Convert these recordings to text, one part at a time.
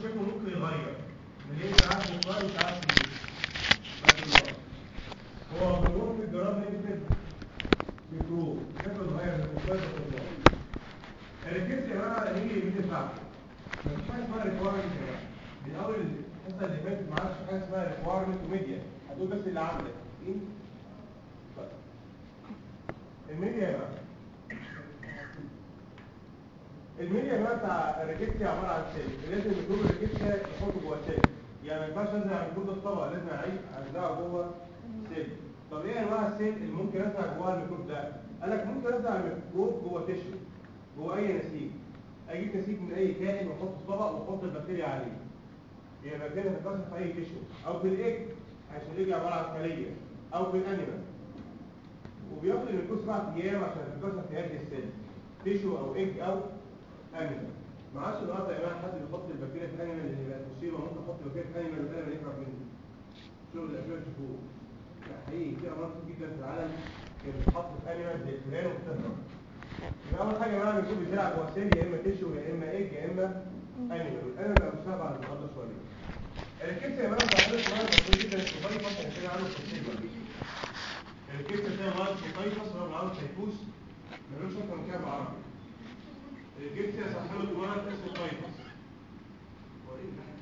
شكله ممكن يغير من ايه ساعات مقارن وساعات كبير هو بيروح في الجرام نيجاتيف ميكروب شكله اتغير من مقارن لمقارن الريكيتس يا جماعه نيجي يمين بتاعته مفيش حاجه اسمها ريكويرمنت يا جماعه من اول الحصه اللي فاتت ما عادش حاجه اسمها ريكويرمنت وميديا هتقول بس اللي عندك ايه طيب. الميديا يا جماعه الميديا يا جماعه بتاع الريكيتس عباره عن سيل لازم يكون الريكيتس يحطه جوه سيل يعني ما ينفعش انزل على الميكروب ده الطبقه لازم اعيد ارجعه جوه سيل طب ايه انواع السيل اللي ممكن ارجع جواها الميكروب ده قال لك ممكن ارجع الميكروب جوه تيشو جوه اي نسيج اجيب نسيج من اي كائن واحطه في طبق واحط البكتيريا عليه هي البكتيريا هتتكاثر في اي تيشو او في الايج عشان الايج عباره عن خليه او في الانيمال وبياخد الميكروب سبع ايام عشان تتكاثر في هذه السيل تيشو او ايج او انيمال ما عادش النهارده يا جماعه حد بيحط البكتيريا في انيمال اللي بقت مصيبه ممكن احط البكتيريا في انيمال والانيمال يهرب مني شغل الافلام تشوفوه لا حقيقي في امراض كتير جدا في العالم كانت بتتحط في انيمال زي الفئران وبتهرب يبقى اول حاجه معانا بيكون بيزرع جوه سيل يا اما تيشو يا اما ايج يا اما انيمال والانيمال بقى مش بعد النهارده شويه الكيس يا جماعه بتاع حضرتك مرض مشهور جدا اسمه تايفوس احنا كده عنه تفصيل بقى الكيس ده مرض اسمه تايفوس هو مرض تيفوس ملوش اكتر من كده بالعربي الكيس يا صاحبه مرض اسمه تايفوس هو ايه ده؟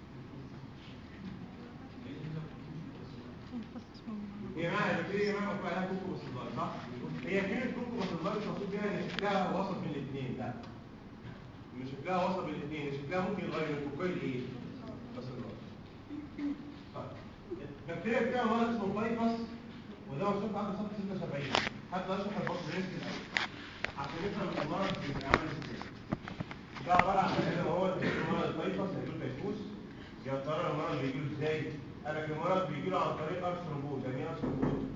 هي جماعه البكتيريا يا جماعه مكتوب عليها كوكو باسيلار صح؟ هي كلمه كوكو باسيلار مش مقصود بيها ان شكلها وسط بين الاثنين لا مش شكلها وسط بين الاثنين شكلها ممكن يتغير من كوكايل ايه؟ باسيلار طيب البكتيريا بتاعها مرض اسمه بايفاس وده مشروط عنده صفحه 76 حتى اشرح البطن ريسك الاول عشان نفهم المرض بيبقى عامل ازاي ده عباره عن هنا هو مرض البايفاس هيجيله تيفوس يا ترى المرض بيجيله ازاي؟ قال لك المرض بيجيله عن طريق ارثروبود يعني ايه ارثروبود؟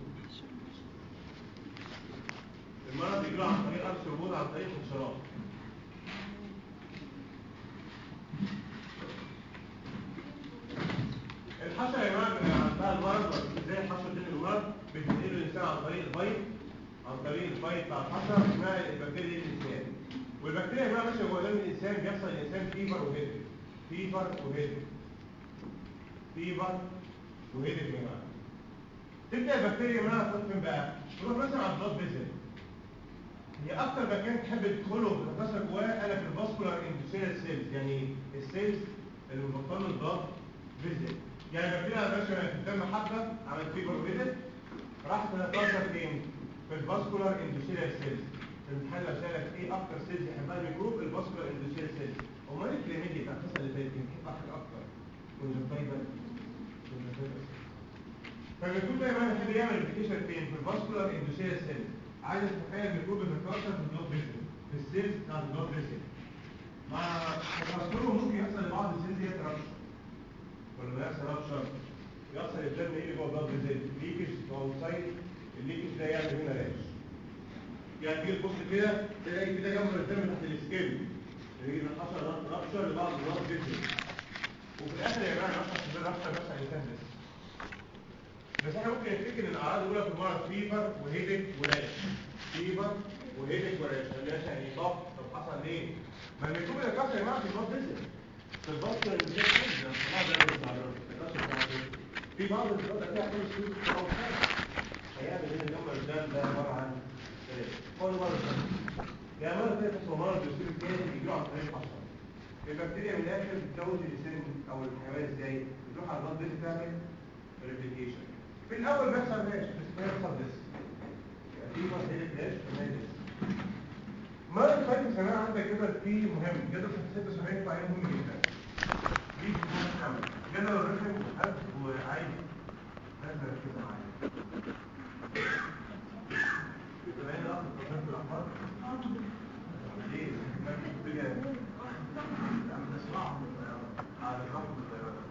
المرض بيجيله عن طريق ارثروبود عن طريق انشراح الحشره يا جماعه بيبقى عندها المرض ازاي الحشره دي المرض بتنقله الانسان عن طريق البيض عن طريق البيض بتاع الحشره اسمها البكتيريا دي الانسان والبكتيريا يا جماعه ماشيه جوه دم الانسان بيحصل للانسان فيفر وهيدك فيفر وهيدك فيفر وهيدك يا جماعه تبدا البكتيريا يا جماعه تروح فين بقى؟ تروح مثلا على البلاد فيزل هي اكتر مكان تحب تدخله وتتكاثر جواه قال لك الفاسكولار اندوثيليال سيلز يعني السيلز اللي مبطنه البلاد فيزل يعني البكتيريا ماشيه في الدم حبه عملت فيبر فيزل راحت تتكاثر فين؟ في الفاسكولار اندوثيليال سيلز الامتحان لو سالك ايه اكتر سيلز يحبها الميكروب الفاسكولار اندوثيليال سيلز امال الكليميديا بتاعت الحصه اللي فاتت بتحب حاجه اكتر كونجكتيفال كونجكتيفال فالميكروب ده يا جماعه بيحب يعمل ابلكيشن فين؟ في الفاسكولار اندوثيليال سيلز عايز تتخيل الميكروب بيتكاثر في البلاد فيزل في السيلز بتاعت البلاد فيزل مع تكاثره ممكن يحصل لبعض السيلز هي ترابشن ولما يحصل رابشر يحصل الدم ايه اللي جوه البلاد فيزل ليكج او سايد الليكج ده يعمل هنا راش يعني تيجي تبص كده تلاقي كده جنب الدم تحت السكين يجي من حصل رابشر لبعض البلاد فيزل وفي الاخر يا جماعه يحصل في الرابشر بس على الانسان بس بس احنا ممكن نفتكر ان الاعراض الاولى في المرض فيفر وهيدك وراش فيفر وهيدك وراش ملهاش يعني ضغط طب حصل ليه؟ ما الميكروب اللي كسر يا جماعه في البلاد فيزل في البطن اللي زي كده طبعا ده مش معلومه في بعض الدول فيها حاجه اسمها او هيعمل ايه الجمله الدم ده عباره عن كل مره يعني مره ثانيه اسمه مرض بيصير الثاني بيجوا عن طريق الحشره البكتيريا من الاخر بتزود الانسان او الحيوان ازاي بتروح على البلد دي تعمل ريبليكيشن في الاول بيحصل ماشي بس بيحصل بس يعني في مرض داش كمان مرض الفايتس يا جماعه عندك جدول فيه مهم جدول في 76 فعليه مهم جدا دي جدول الرقم هات وعايز لازم اركز معايا بما ان اخر تصنيف الاحمر ليه؟ بجد على الرقم الطيران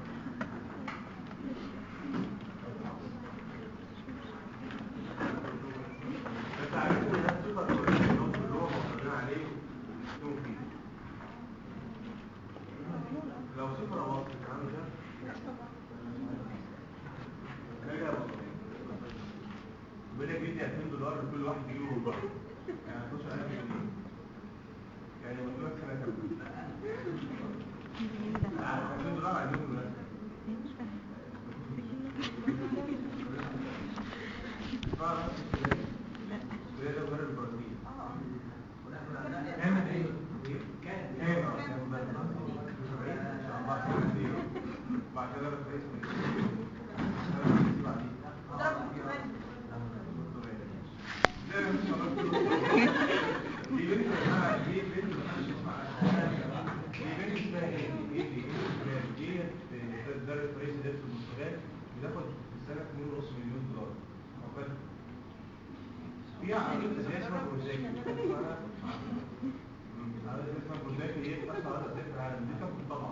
بس عارفين ان ده صفه اللي هو مصرين عليه يوم فيه لو صفر او وصف الكلام ده حاجه بسيطه بيقول لك بدي 2000 دولار لكل واحد يجيبه من بره يعني 12000 جنيه يعني مطلوب لك سنه كامله بعد كده ضرب كويس دي بنت اسمها دي بنت دي بنت اسمها ايه دي ايه دي دي درس رئيس ده في البرتغال بتاخد في السنه 2.5 مليون دولار عقبال في عمليه تسويه اسمها بروزاكي عمليه اسمها بروزاكي ايه بتحصل على تسويه العالم دي كانت طبعا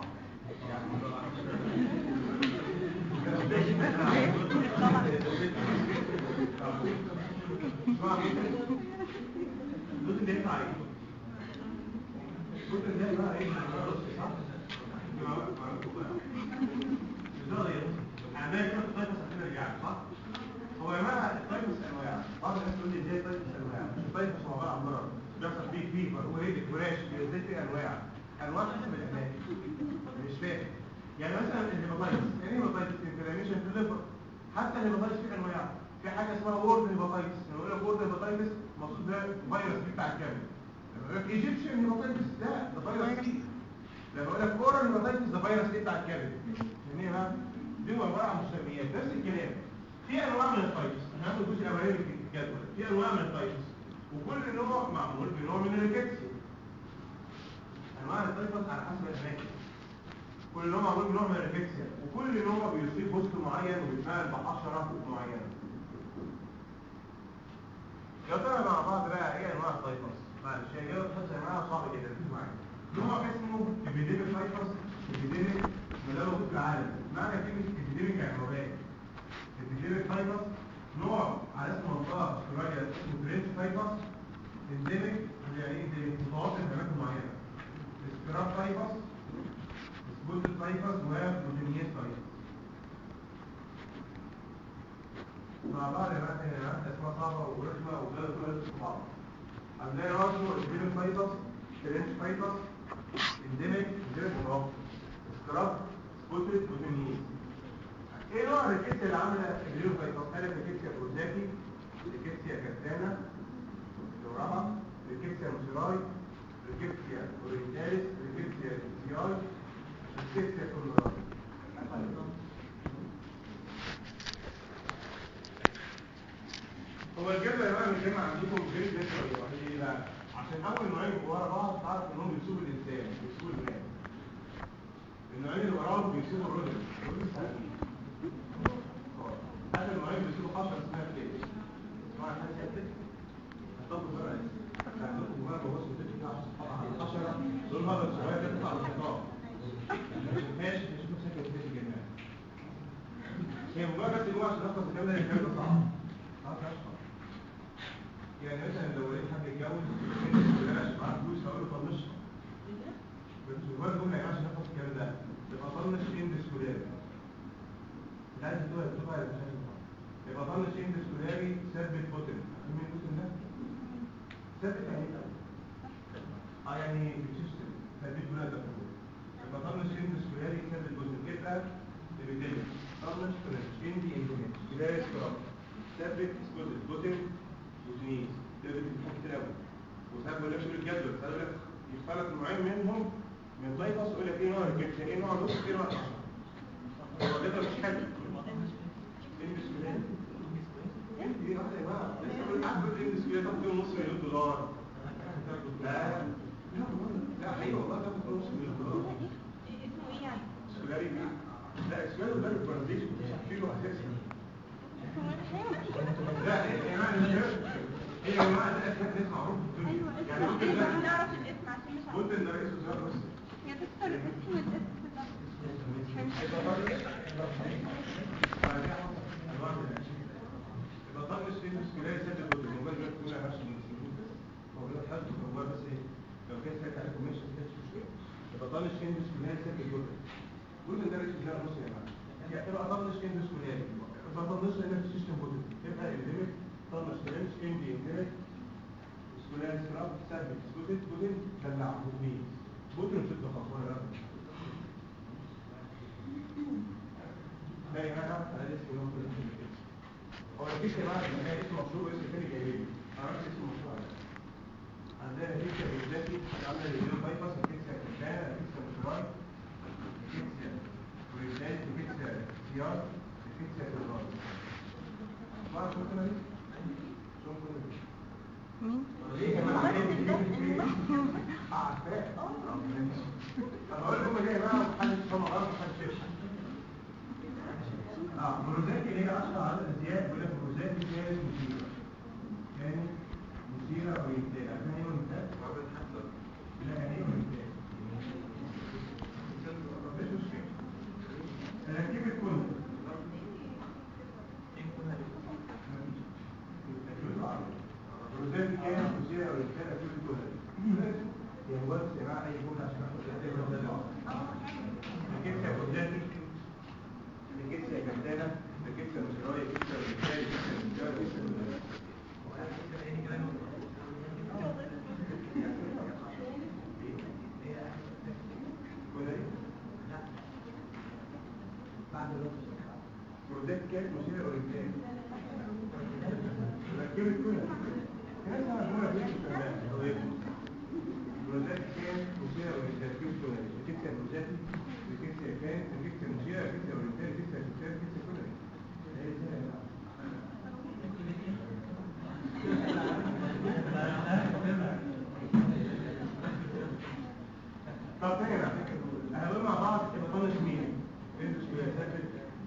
الجزء اللي يطلع ايه؟ الجزء اللي يطلع ايه؟ صح؟ عندنا كده الطيب عشان نرجع صح؟ هو يا جماعه الطيب انواع بعض الناس تقول لي ازاي الطيب انواع مش الطيب هو عباره عن مرض بيحصل فيه فيفر وهيدك وراش ازاي في انواع انواع حسب الاماكن مش فاهم يعني مثلا الهيباتايتس يعني ايه هيباتايتس انفلاميشن في الليفر حتى الهيباتايتس في انواع في حاجه اسمها وورد هيباتايتس لما يقول لك وورد هيباتايتس المقصود ده فيروس بتاع الكبد لما يقول لك ايجيبشن هيباتايتس لا ده فيروس سي لما يقول لك اورال هيباتايتس ده فيروس ايه بتاع الكبد يعني ايه بقى دي عباره عن مسميات نفس الكلام في انواع من الفيروس هناخد الجزء الاولاني في الجدول في انواع من الفيروس وكل نوع معمول بنوع من الريكتسي انواع الفيروس على حسب الاماكن كل نوع معمول بنوع من الريكتسيا وكل نوع بيصيب بوست معين وبيتنقل بحشره معينه يا ترى مع بعض بقى ايه انواع الفيروس معلش هي جايه تحس يا جماعه صعب جدا معايا نوع اسمه ابيديميك فيروس ابيديميك مدار في العالم معنى كلمه ابيديميك يعني وباء ابيديميك فيروس نوع على اسم منطقه استراليا اسمه برينش فيروس انديميك يعني ايه متواصل في اماكن معينه اسكراب فيروس سبوت فيروس وبروتينيات فيروس مع بعض يا جماعه يا جماعه اسماء صعبه ورخمه وبلاد كلها في بعض عندنا نوع اسمه ابيديميك فيروس برينش فيروس انديميك انديميك متوسط اسكراب سبوتد بروتينيات ايه نوع الريكيتسيا اللي عامله الجليو فيروس قال ريكيتسيا بروزاكي ريكيتسيا كاستانا الرابعه ريكيتسيا موسيراي ريكيتسيا اورينتاليس ريكيتسيا سياي ريكيتسيا كولوراي هو الجدول يا جماعه الجامعه عندكم غير ده شويه ليه بقى؟ عشان اول نوعين يبقوا ورا بعض تعرف انهم بيسوقوا الانسان بيسوقوا الناس النوعين اللي وراهم بيسوقوا الرجل الرجل سهلين هذا النوعين بيسوقوا حشره اسمها كده اسمها حاجه كده هتطلبوا بقى هتطلبوا بقى بص بتطلع على الحشره دول هذا الصغير ده بيطلع على الخطاب ماشي نشوف شكل البيت الجماعي هي مجرد بس جوه عشان نخلص الكلام ده الكلام ده صعب يعني مثلا لو لقيت حد يتجوز بلاش معاه فلوس هقول له طنشها بس جوه الجمله يا جماعه عشان نخلص الكلام ده تبقى طنش اندسكولاري انت عايز تقولها تقولها ولا مش عايز تقولها يبقى طنش اندسكولاري ثبت بوتن عارفين مين البوتن ده؟ ثبت يعني ايه؟ اه يعني بتشتم ثبت بلا تفكير يبقى طنش اندسكولاري ثبت بوتن يبقى بيبتدي طنش فرنش اندي اندي سكولاري سكراب ثبت بوتن بوتن وتنين تقدر تفهم كتير قوي وساعات بقول لك شوف الجدول ساعات بقول لك يختلف نوعين منهم من طيفس يقول لك ايه نوع الجبس ايه نوع نص ايه نوع هو الجدول مش حلو البس فلان انت ايه واحده يا جماعه لسه بقول لك عارف البس فلان تاخد نص مليون دولار لا لا حقيقي والله تاخد نص مليون دولار اسمه ايه يعني؟ سكولاري لا اسمه ده البرازيل كيلو اساسا لا يا جماعه ايه يا جماعه ده اسم معروف في الدنيا يعني ايوه ممكن اسمه ده احنا نعرف الاسم عشان مش عارفين قلت ان رئيس وزراء بس يا دكتور اسم الاسم يبقى طالب السين مسكولاري سد الكتب موبايل ده تقول على نفسه هو بيقول حد هو بس ايه لو كان ساعتها عليكم ماشي ما كانش مشكله يبقى طالب السين مسكولاري سد الكتب قلت ان ده رئيس وزراء بص يا جماعه يعني يبقى طالب السين مسكولاري ما طنش لنا في سيستم كتب يبقى انديميك طنش فرنش اندي انديميك مسكولاري سكراب ثابت كتب كتب دلع بوتين بوتين ست خطوات ولا لا لا يا جماعه انا لسه بقول لكم هو مفيش يا جماعه هي اسم مشهور واسم تاني جايبين انا عارف اسم مشهور على عندنا فيكسا بالذاتي عامله الفيديو بايباس الفيكسا كان الفيكسا مشروعي الفيكسا وريزايت الفيكسا محدش فهم غلط محدش يفهم اه بروزاتي اللي هي اشهر عدد الزياد بيقول لك بروزاتي كانت مثيره كانت مثيره او يمتاز عشان ايه ممتاز؟ لا يعني ايه ممتاز؟ مفيش مشكله ركبت كله بروزاتي كانت مثيره او يمتاز ركبت كله يا مجرد استماع اي جمله عشان اخد ركبت يا بروزاتي ركبت يا جمدانه ركبت يا مشرايه ركبت يا رجاله ركبت يا رجاله ركبت يا بروزات كانت مثيرة أولمبياد ركبت كلها كانت مجموعة في الشمال بروزات كانت مثيرة أولمبياد ركبت كلها ركبت يا بروزاتي ركبت يا كانت ركبت يا مثيرة ركبت يا أولمبياد ركبت يا ستات ركبت يا كلها هي ازاي بقى؟ طب تاني بقى هنقول مع بعض بطانش مين؟ اندس كلاسات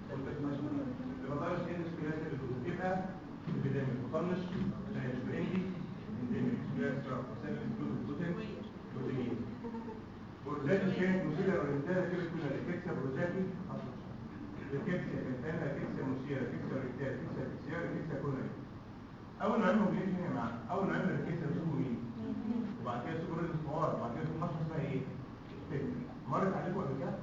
بطانش اندس كلاسات يبقى ابيديميك بطانش ترانسبريندي انديميك كلاسات سيرفيس جلوز بروتين بروتين بروزاتي كانت مثيرة اورينتالة كده كنا ريكيكسيا بروزاتي ريكيكسيا كانتانا ريكيكسيا مثيرة ريكيكسيا اورينتالة ريكيكسيا ريكيكسيا ريكيكسيا كولاري اول ما علموا مين هنا مع اول ما علموا ريكيكسيا بيسموا مين وبعد كده سوبر الصغار وبعد كده حصل اسمها ايه تك. مرت عليكم قبل كده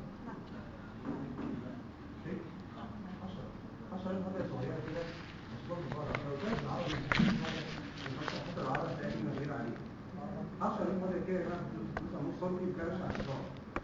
تك. حشرة حشرة دي حاجة صغيرة كده مصنوع من بره لو كانت العربي حتى العربي تقريبا غير عليه حشرة دي حاجة كده يا جماعة مثلا نص سنتي بتكلمش على الشعر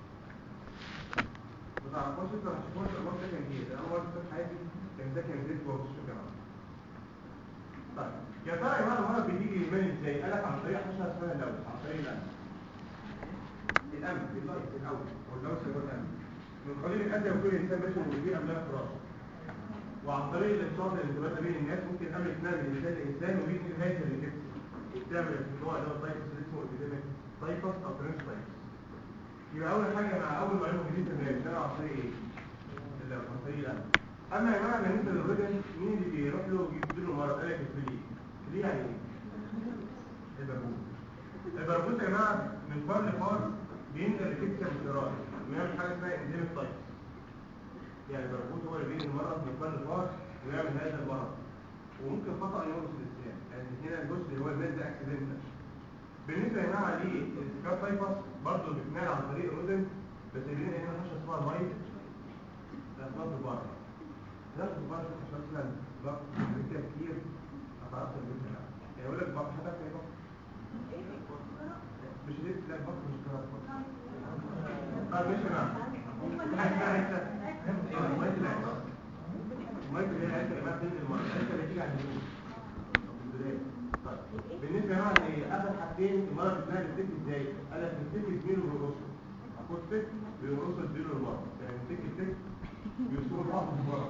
ما تعرفوش انت ما تشوفوش المرض ده كان ايه ده اول مرة في حياتي كان ده كان زيت بوكس شو كمان طيب يا ترى يا جماعه المرض بيجي يبان ازاي؟ قال لك عن طريق حشره اسمها اللوز عن طريق الانف الانف اللوز الاول واللوز هو الانف من قليل الادب يكون الانسان ماشي ويجي قبلها فراش وعن طريق الاتصال اللي بتبادل بين الناس ممكن قبل يتنقل من انسان لانسان وبيجي نهايه الريكبس وبتعمل النوع اللي هو التايفس اللي اسمه ابيديميك تايفس او ترنس تايفس يبقى اول حاجه مع اول معلومه جديده في الناس ده عن طريق ايه؟ اللوز عن طريق الانف اما يا جماعه بالنسبه للرجل مين اللي بيروح له يجيب له مرض قال لك الفلي ليه يعني ايه البرغوث البرغوث يا جماعه من فار لفار بينقل الكبسه بالقراءه ويعمل حاجه اسمها انزيم التايب يعني البرغوث هو اللي بينقل المرض من فار لفار ويعمل هذا المرض وممكن خطا يورث الانسان يعني هنا الجزء اللي هو الميل ده اكسيدنتال بالنسبه يا جماعه للسكار تايفس برضه بيتنقل عن طريق الرودن بس بينقل هنا حاجه اسمها المايت ده اسمها البار ده البار عشان مثلا ضغط كتير هتعرف البيت يعني يقول لك بقى حضرتك ايه بقى مش ليه لا بقى مش كده طيب ماشي معاك حاجه حته المايك اللي هيحصل المايك اللي هي حته ما تنزل المايك الحته اللي تيجي على اليمين في البدايه طيب بالنسبه بقى لاخر حاجتين المرض بتاعي بتيجي ازاي قال لك بتيجي زميله بيرقصه اخد تك بيرقصه زميله المرض يعني بتيجي تك بيوصلوا بعض في المرض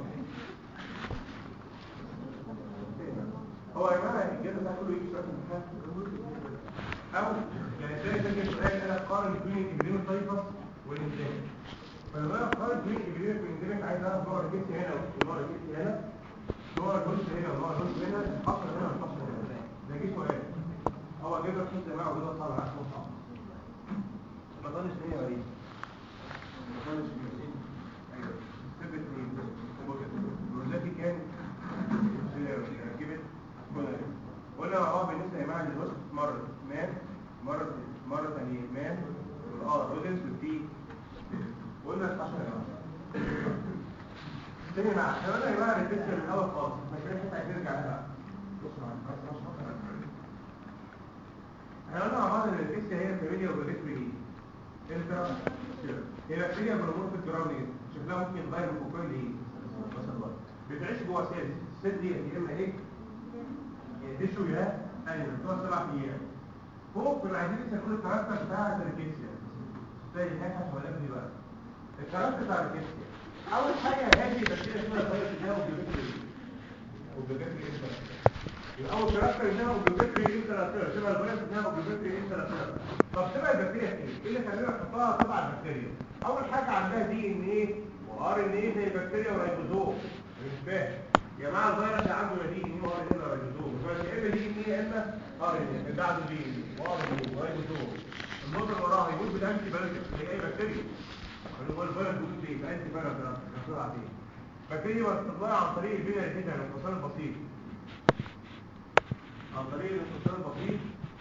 هو يا جماعه الجهاز ده كله يجي سؤال امتحان او يعني ازاي تجي سؤال انا قارن بين الابريم الطيفه والانسان فلما انا قارن بين الابريم والانسان عايز اعرف نوع الجنس هنا ونوع الجنس هنا نوع الجنس هنا ونوع الجنس هنا الحصر هنا والحصر هنا ده جه سؤال هو جاب لك خمسه جماعه وجاب لك صعب عشان صعب ما ظنش ان هي غريبه ما ظنش ان هي ايوه ثبت بروزاتي كان ركبت قلنا مع بعض بالنسبه يا جماعه للوسط مره مان مره مره ثانيه مان والاه رودنس والدي قلنا 16 يا جماعه تاني مع احنا قلنا يا جماعه الفكره من الاول خالص احنا كده حتى عايزين نرجع لها بقى بصوا معايا احنا قلنا مع بعض ان الفكره هي فاميليا وبريتري ايه الفرق؟ هي بكتيريا بالامور الجراميه شكلها ممكن يتغير من كوكايل لايه؟ مثلا بتعيش جوه سيل السيل دي يا اما ايه يدشوا يا ايوه بتوع سبع ايام فوق كنا عايزين لسه نقول الكاركتر بتاع الريكيسيا زي الناحيه ولا دي بقى الكاركتر بتاع الريكيسيا اول حاجه هذه بكتيريا اسمها فيروس ده وبيوتري وبيوتري انت يبقى اول كاركتر ده وبيوتري انت لا شبه الفيروس ده وبيوتري انت لا طب تبع البكتيريا ايه؟ ايه اللي خلينا نحطها تبع البكتيريا؟ اول حاجه عندها دي ان ايه وار ان ايه زي البكتيريا ورايبوزوم مش فاهم يا جماعه الفيروس اللي عنده لا دي ان ايه وار ان ايه ولا رايبوزوم بس يا اما دي ان ايه يا اما ار ان ايه اللي عنده دي ان ايه وار ان ايه ورايبوزوم النقطه اللي وراها يقول بالانتي بايوتيك زي اي بكتيريا اللي هو الفيروس بيقول ايه الانتي بايوتيك بسرعه دي البكتيريا بتطلع عن طريق البنيه الجديده الانفصال البسيط عن طريق الانفصال البسيط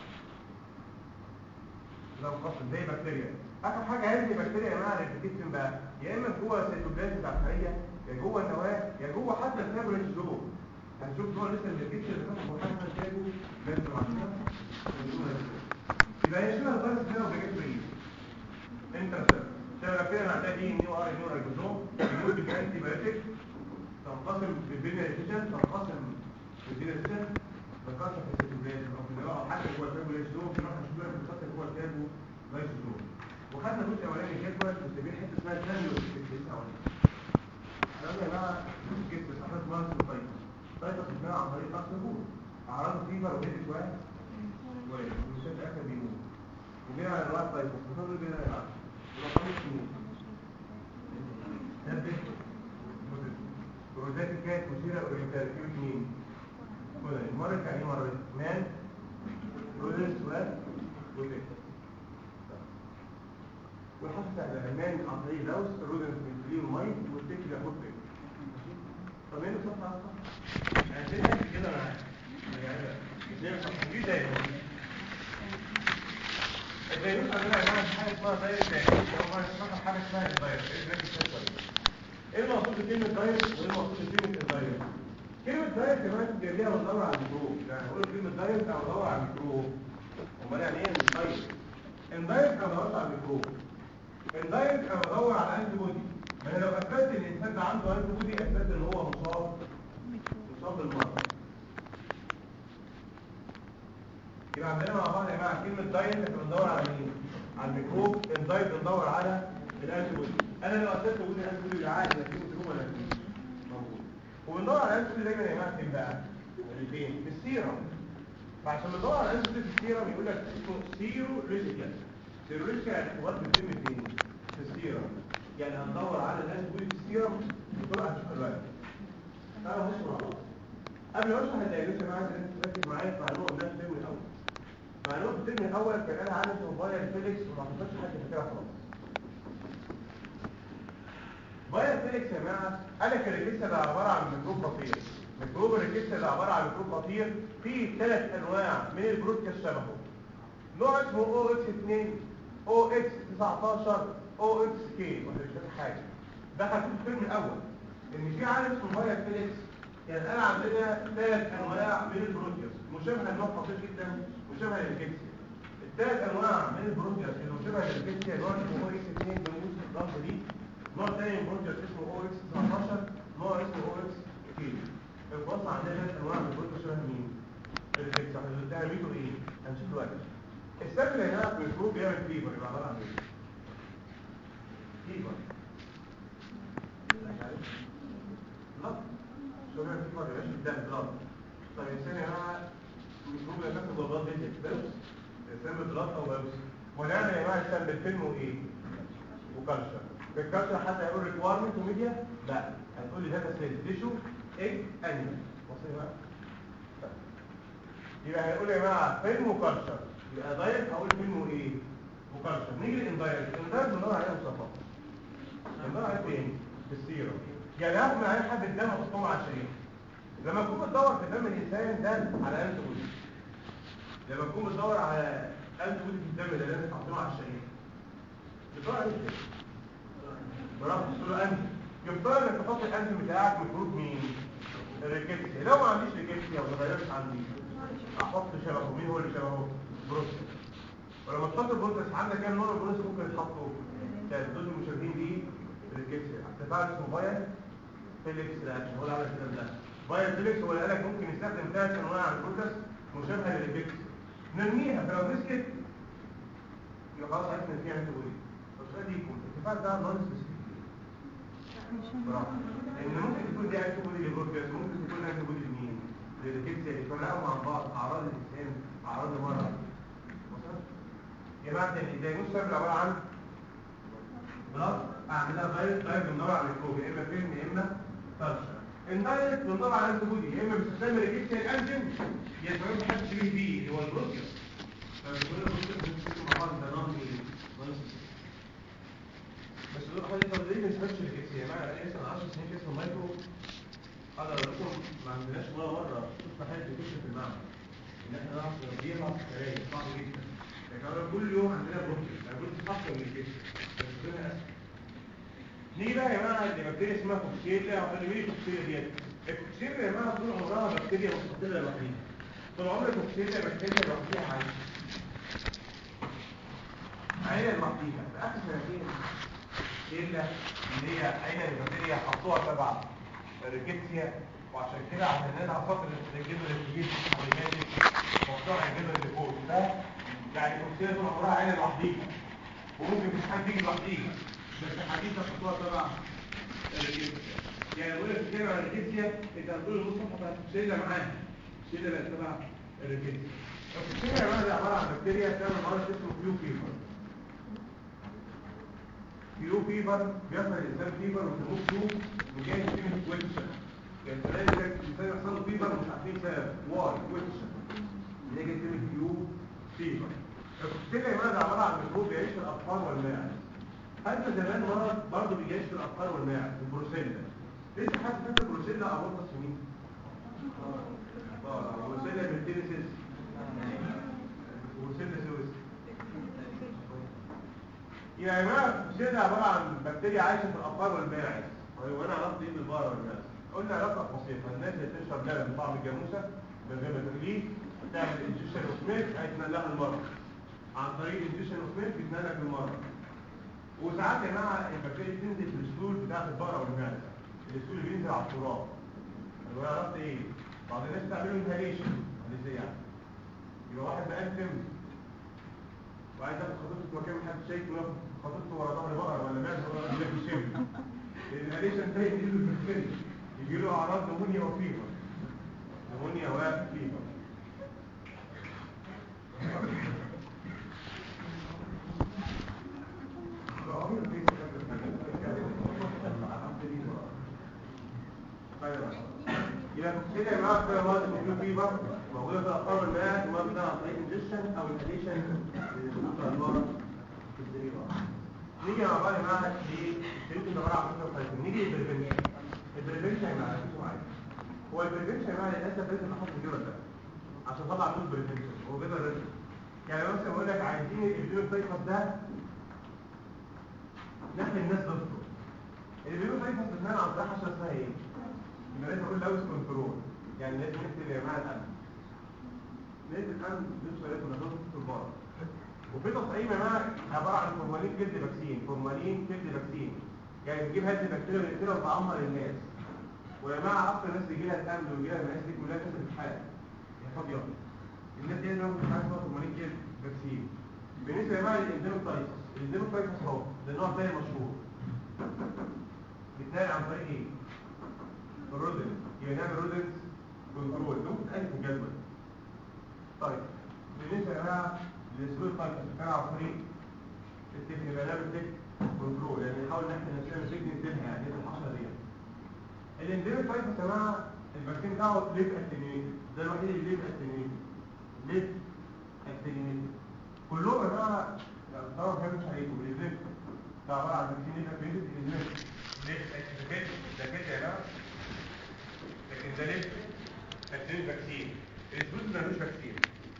لو قصد زي بكتيريا اخر حاجه هذه البكتيريا يا جماعه الريبليكيشن بقى يا اما جوه السيتوبلازم بتاع الخليه يا جوه النواه يا جوه حتى الفابريج جوه هنشوف جوه لسه الريبليكيشن اللي فاتت وحاجه ثانيه لازم عندنا يبقى هي شبه الفيروس هنا وبيجيب ايه انت شبه البكتيريا اللي عندها دي ان ار ان رايبوزوم بيقول لك انتي بايوتيك تنقسم في البنيه الريبليكيشن تنقسم في البنيه الريبليكيشن تنقسم في السيتوبلازم او في النواه او حتى جوه الفابريج جوه في نوع هنشوف لك بتنقسم جوه الكابو لايسوزوم وخدنا جزء اولاني الجدول مسميه حته اسمها ثانيو لسه اولاني يلا يا جماعه جبت صحيح مارس وطيب طيب اسمها عن طريق ضغط الهول اعراض فيبر وهيد شويه ومشات اخر بيموت وجينا على الوقت طيب وصلنا بينا يا جماعه رقم اثنين نبه بروزات الكات مثيرة اورينتال كيو اثنين المرة كان ايه مرة مان رودنس و وتك والحاسة سهلة المان عن طريق لوس الرودنس من فليه وميت والتك ياخد بيك طب ايه صفحة على صفحة؟ يعني زي حاجة كده معاك يعني زي صفحة دي زي الفيروس عندنا يا جماعة حاجة اسمها دايركت دايركت أو ما اسمها حاجة اسمها الدايركت ايه الدايركت سيستم ايه المقصود بكلمة دايركت وايه المقصود بكلمة الدايركت كلمة دايركت كمان تجيبها وتدور على الميكروب يعني اقول كلمة دايركت او ادور على الميكروب امال يعني ايه الدايركت الدايركت انا بدور على الميكروب الدايركت انا بدور على انتي بودي ما انا لو اثبتت ان الانسان ده عنده انتي بودي اثبتت ان هو مصاب مصاب بالمرض يبقى عندنا مع بعض يا جماعه كلمه دايركت احنا بندور على مين على الميكروب الدايركت بندور على الانتي بودي انا لو اثبتت وجود الانتي بودي عادي يبقى في ميكروب ولا موجود وبندور على الانتي بودي دايما يا جماعه فين بقى فين في السيرم فعشان ندور على الانتي بودي في السيرم يقول لك اسمه سيرو ريزيكال سيرو ريزيكال اعتبارات بتتم فين في السيرم يعني هندور على الانتي بودي في السيرم بطرق هنشوفها دلوقتي تعالوا بصوا مع بعض قبل ما اشرح الدايجنوز يا جماعه لازم تركز معايا في معلومه قلناها في الترم الاول معلومه في الترم الاول كان انا عامل موبايل فيليكس وما حطيتش حد فاكرها خلاص فاير فيليكس يا جماعه قال لك الريكيستا ده عباره عن ميكروب خطير ميكروب الريكيستا ده عباره عن ميكروب خطير فيه ثلاث انواع من البروتكاس شبهه نوع اسمه او اكس 2 او اكس 19 او اكس كي ولا مش فاكر حاجه ده هتكون في الترم الاول ان في عالم اسمه فاير فيليكس يعني انا عندنا ثلاث انواع من البروتيوس مشابهه لنوع خطير جدا مشابهه للكيكسيا الثلاث انواع من البروتيوس اللي مشابهه للكيكسيا نوع اسمه او اكس 2 بنقول في الضغط دي نوع ثاني من البروتيوس اسمه او اكس 19 نوع اسمه او اكس كي الخلاصه عندنا ثلاث انواع من البروتيوس شبه مين الكيكسيا ده ميته ايه هنشوف دلوقتي السبب اللي هنا في الميكروب بيعمل فيبر يبقى عباره عن ايه فيبر لا شو بيعمل فيبر يبقاش الدم بلاد طب الانسان يا جماعه الميكروب اللي بياخد بلاد دي بس الانسان بلاد او بس ونعمل يا جماعه الانسان بالفيلم وايه وكالشر بالكالشر حتى يقول ريكويرمنت وميديا لا هتقول لي داتا سيل تيشو ايه انيمال بصي بقى يبقى هيقول يا جماعه فيلم وكالشر يبقى دايركت هقول فيلم وايه وكالشر نيجي للاندايركت الاندايركت بندور عليه مصطفى بندور عليه فين في السيرم يعني هاخد من عليه حبه دم احطهم على الشريحه لما تكون بتدور في دم الانسان ده على انت بودي لما تكون بتدور على انت بودي في الدم ده لازم تحطهم على الشريحه بتدور عليه ازاي برافو تقول له انت يفترض انك تحط الانت بتاعك مفروض مين الريكيتسيا لو ما عنديش ريكيتسيا وما غيرتش عندي احط شبهه مين هو اللي شبهه بروسس ولما تحط البروسس عندك كام نوع البروسس ممكن يتحطوا كان دول المشابهين دي الريكيتسيا اتفقنا اسمه فاير فيليكس رياكشن هو اللي عمل الكلام ده فاير فيليكس هو اللي قال لك ممكن يستخدم ثلاث انواع من البروسس مشابهه للريكيتسيا نرميها فلو مسكت يبقى خلاص عرفنا ان فيها انت بودي بس دي يكون الاتفاق ده نون سبيسيفيك برافو ان ممكن تكون دي انت بودي للبروسس ممكن تكون انت بودي لمين للريكيتسيا اللي يتفرقوا مع بعض اعراض الانسان اعراض المرض يا جماعه تاني الدايجنوز سيرفر عباره عن بلاد اعملها دايركت دايركت بندور على الميكروب يا اما فيلم يا اما كلشر اندايركت بندور على انتي بودي يا اما باستخدام الريجيستر الانجن يا اما محدش شبيه بيه اللي هو البروتيوم فكل البروتيوم بنمسكهم مع بعض ده نون بس دول حاجه طب ليه ما نسمعش الريجيستر يا جماعه انا لسه 10 سنين اسمه مايكرو اقدر اقول لكم ما عندناش ولا مره شفنا حاجه بتكشف في المعمل ان احنا نعرف نربيها سراير صعب جدا لكن انا كل يوم عندنا بروتين انا كنت اكتر من الجسم بس الدنيا اسهل نيجي بقى يا جماعه لبكتيريا اسمها كوكسيلا وقال مين الكوكسيلا ديت الكوكسيلا يا جماعه طول عمرها بكتيريا مستقله لوحديها طول عمر الكوكسيلا بكتيريا لوحديها عايشه عيله لوحديها في اخر سنتين الا اللي هي عيله البكتيريا حطوها تبع الريكيتسيا وعشان كده عشان نلعب فتره الجدول الجديد والماجيك موضوع الجدول اللي فوق ده يعني الكوكسيلا طول عمرها عيله لوحديها وممكن مش حد يجي لوحديها بس حديثة خطوة تبع الريجيستيا يعني بقول لك كده على الريجيستيا انت هتقول المصطفى بتاعت الشيلة معاها الشيلة بقت تبع الريجيستيا الكوكسيلا يا جماعه دي عبارة عن بكتيريا بتعمل مرض اسمه كيو فيفر كيو فيفر بيحصل الانسان فيفر ويسموه كيو وجاي كلمة ويتشر يعني تلاقي الانسان يحصل له فيفر مش عارفين سبب واي ويتشر نيجي كلمة كيو فيفر الكوكسيلا يا جماعه دي عبارة عن ميكروب بيعيش في الاطفال والماعز حتى زمان مرض برضه بيجيش في الاطفال والماعز البروسيلا لسه حد فاكر البروسيلا اورطه سنين اه البروسيلا بالتينيسيس البروسيلا سويس يا جماعه البروسيلا عباره عن بكتيريا عايشه في الاطفال والماعز وانا عرفت ايه بالبقره والماعز قلنا علاقه بسيطه الناس اللي بتشرب لبن بطعم الجاموسه من غير ما تغليه تعمل انجكشن اوف ميلك هيتنقل لها المرض عن طريق انجكشن اوف ميلك يتنقل لك المرض وساعات يا جماعه البكتيريا بتنزل في السلول بتاعت البقره والمعده السلول اللي بينزل على التراب انا عرفت ايه بعض الناس تعملوا انهاليشن ازاي يعني يبقى واحد بقدم وعايز ياخد خطوته في مكان محدش شايفه ياخد خطوته ورا ظهر بقره ولا معده ولا يقول لك يشم الانهاليشن ده يجي له البكتيريا يجي له اعراض نمونيا وفيفر نمونيا وفيفر يبقى كده يا جماعه في مرض الكيو فيبر موجوده في الاطفال والبنات المرض ده عن طريق انجكشن او انهاليشن المرض في الزريبه نيجي مع بعض يا جماعه للتريتمنت عباره عن فكره طيب نيجي للبريفنشن البريفنشن يا جماعه ركزوا معايا هو البريفنشن يا جماعه للاسف لازم نحط الجدول ده عشان نطلع منه البريفنشن هو جدول رسمي يعني مثلا بقول لك عايزين البيوت تايفس ده نحمي الناس ضده البيوت تايفس بتنال عن طريق حشره اسمها ايه؟ يبقى لازم اقول لاوس كنترول يعني لازم نكتب يا جماعه الامن لازم الامن بالنسبه لكم نظام في البار وفي تطعيم يا جماعه عباره عن فورمالين كيلد فاكسين فورمالين كيلد فاكسين يعني بتجيب هذه البكتيريا ونقتلها وتعمر الناس ويا جماعه اكتر ناس بيجي لها الامن ويجي لها الناس دي كلها كانت الحاله يا فاضيه الناس دي لازم تاخد حاجه اسمها فورمالين كيلد فاكسين بالنسبه يا جماعه للاندينوفايتس الاندينوفايتس اهو ده نوع ثاني مشهور بيتنقل عن طريق ايه؟ الرودنس يبقى نعمل رودنس كنترول ده ممكن تقل في الجدول طيب بالنسبه يا جماعه للسويل فايتس كان عن طريق التكن يبقى نعمل تك كنترول يعني نحاول ان احنا نسيبها تكن نسيبها يعني نسيب الحشره ديت الانديميك فايتس يا جماعه الفاكسين بتاعه ليف اكتينيتد ده الوحيد اللي ليف اكتينيتد ليف اكتينيتد كلهم يا جماعه طبعا ما مش عليكم الانديميك ده عباره عن فاكسين ليف اكتينيتد الانديميك ليف اكتينيتد ده كده يا جماعه لكن ده ليه فاكسين فاكسين الاسبوت ما ملوش فاكسين